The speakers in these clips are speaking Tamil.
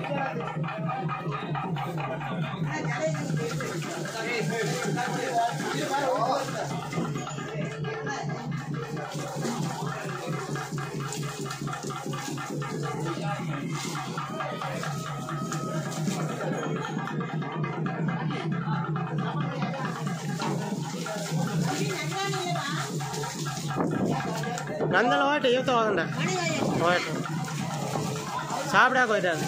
ನಂದಲ್ಲ ಹೋಯ್ತು ಇವತ್ತು ಹೋಗಂಡ ಹೋಯ್ತು ಸಾப்பிಡಾಕ ಹೋಯ್ತು ಅದು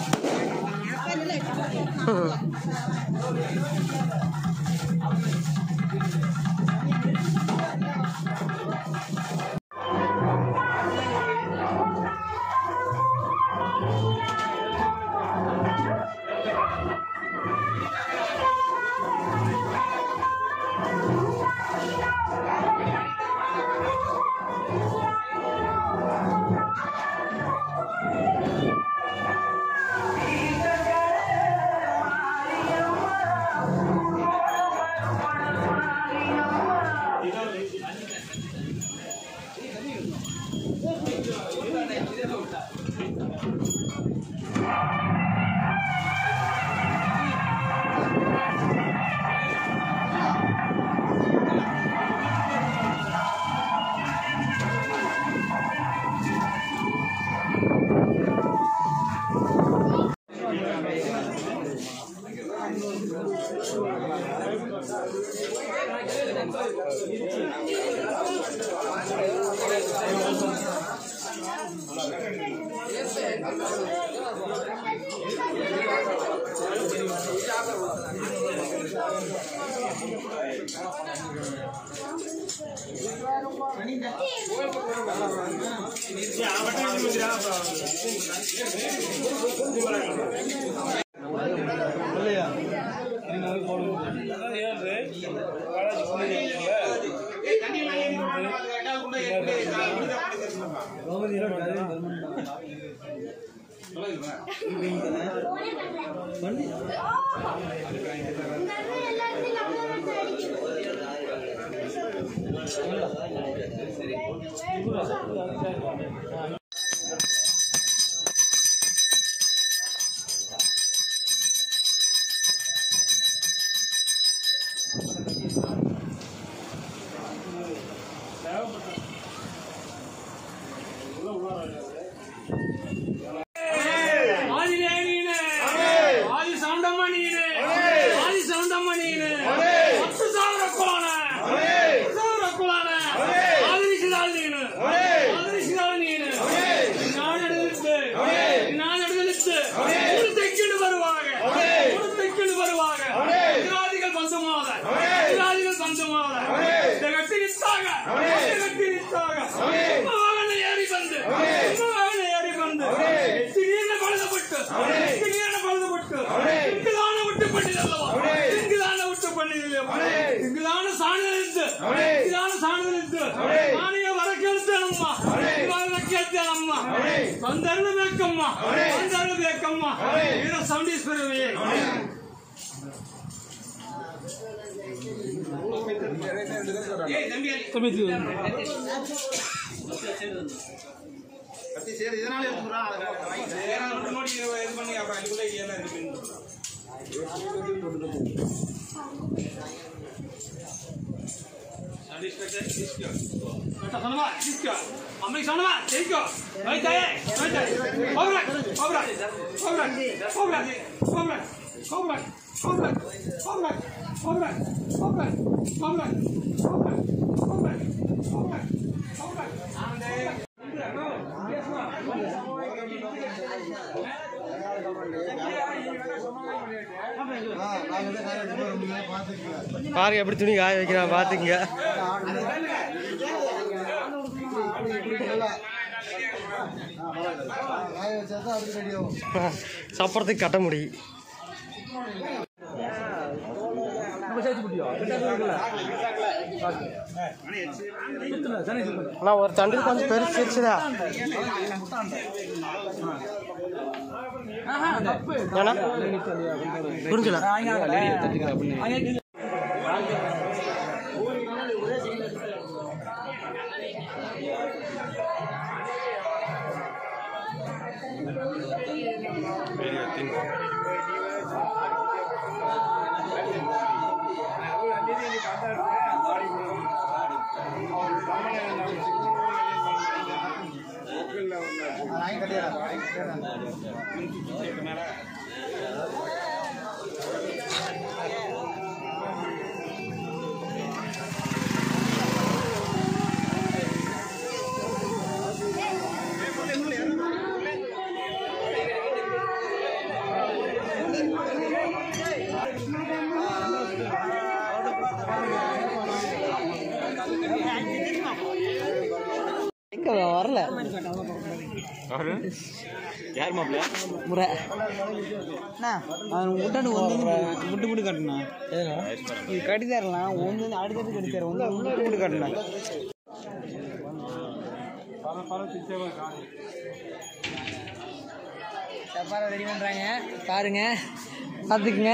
ஆதிலே நீனு ஆதி சவுண்டம்மா நீனு ஆதி சவுண்டம்மா நீனு பத்து ಸಾವಿರ குலான பத்து ಸಾವಿರ குலான ஆதரிசிதாள் நீனு ஆதரிசிதாள் நீனு நான் எடுத்து நான் எடுத்து ஒரு தெக்கிடு வருவாங்க ஒரு தெக்கிடு வருவாங்க எதிராளிகள் பஞ்சமாக எதிராளிகள் பஞ்சமாக இதை கட்டி நிற்றாங்க இதை கட்டி நிற்றாங்க சும்மா வாகன ஏறி வந்து சும்மா வாகன ஏறி வந்து திடீர்னு பழுதப்பட்டு திடீர்னு பழுதப்பட்டு திங்குதான விட்டு பண்ணிதல்லவா திங்குதான விட்டு பண்ணிதல்லவா திங்குதான சாணிதலித்து திங்குதான சாணிதலித்து நானே வர ಕೇಳ್ತೇನಮ್ಮ ಇವಾಗ ಕೇಳ್ತೇನಮ್ಮ ಬಂದರಳು ಬೇಕಮ್ಮ ಬಂದರಳು ಬೇಕಮ್ಮ ವೀರ ಸೌಂಡೀಶ್ವರವೇ சொன்னமா சிக்கோ அம்மைக்கு சொன்னமா சிக்கோ வைத்தாயே வைத்தாயே கோபுரா கோபுரா கோபுரா கோபுரா கோபுரா கோபுரா கோபுரா கோபுரா கோபுரா கோபுரா கோபுரா கோபுரா கோபுரா கோபுரா கோபுரா ஆண்டே பாருங்க எப்படி துணி காய வைக்கிறான் பார்த்துக்குங்க சப்பறதுக்கு கட்ட முடியும் அண்ணா ஒரு தண்டு கொஞ்சம் பெருசு பெருசுதா ஏன்னா புரிஞ்சல எங்க வரல யார் மாப்பிள்ள முறை அண்ணா அவன் விட்டாண்டு ஒன்று விட்டு விட்டு காட்டுண்ணா இது கட்டி தரலாம் ஒன்று அடுத்தது கட்டி தர ஒன்று விட்டு விட்டு காட்டுண்ணா சப்பாரை ரெடி பண்ணுறாங்க பாருங்க பார்த்துக்குங்க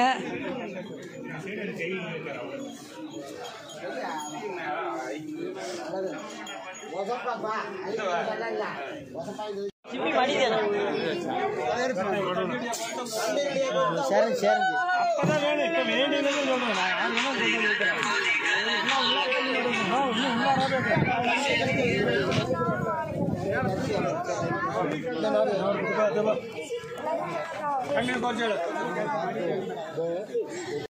சரிங்க சரிங்க அப்பதான் வேணும் இப்ப வேண்டியதுன்னு சொல்றேன் நான் என்ன சொல்றேன் கண்ணு குறைச்சாடு